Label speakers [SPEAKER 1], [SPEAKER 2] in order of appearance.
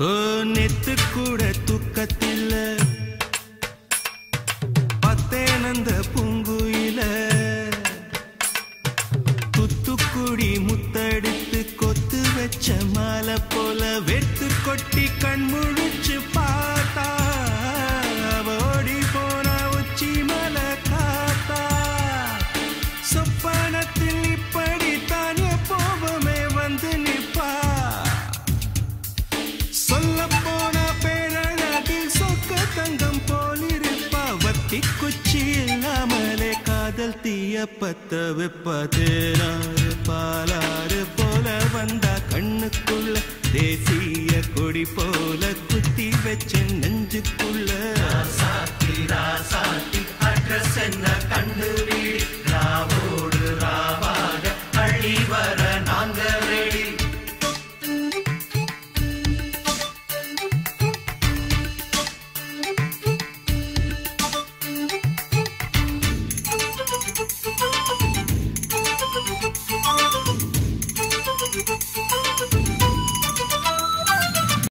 [SPEAKER 1] ஓ நெத்து கூட தூக்கத்தில்ல பத்தேனந்த பூங்குயில துத்துக்குடி முத்தடித்து கொத்து வச்ச மாலை போல வெட்டு கொட்டி கண் முழிச்சு பார்த்தா அவ ஓடி போன உச்சி மலை காத்தா சொப்பனத்தில் இப்படித்தான் எப்போவுமே வந்து நிப்பா சொல்ல போன பேரழகில் சொக்க தங்கம் போலிருப்பா வத்தி குச்சி இல்லாமலே காதல் தீய பத்த வெப்ப தேனாறு பாலா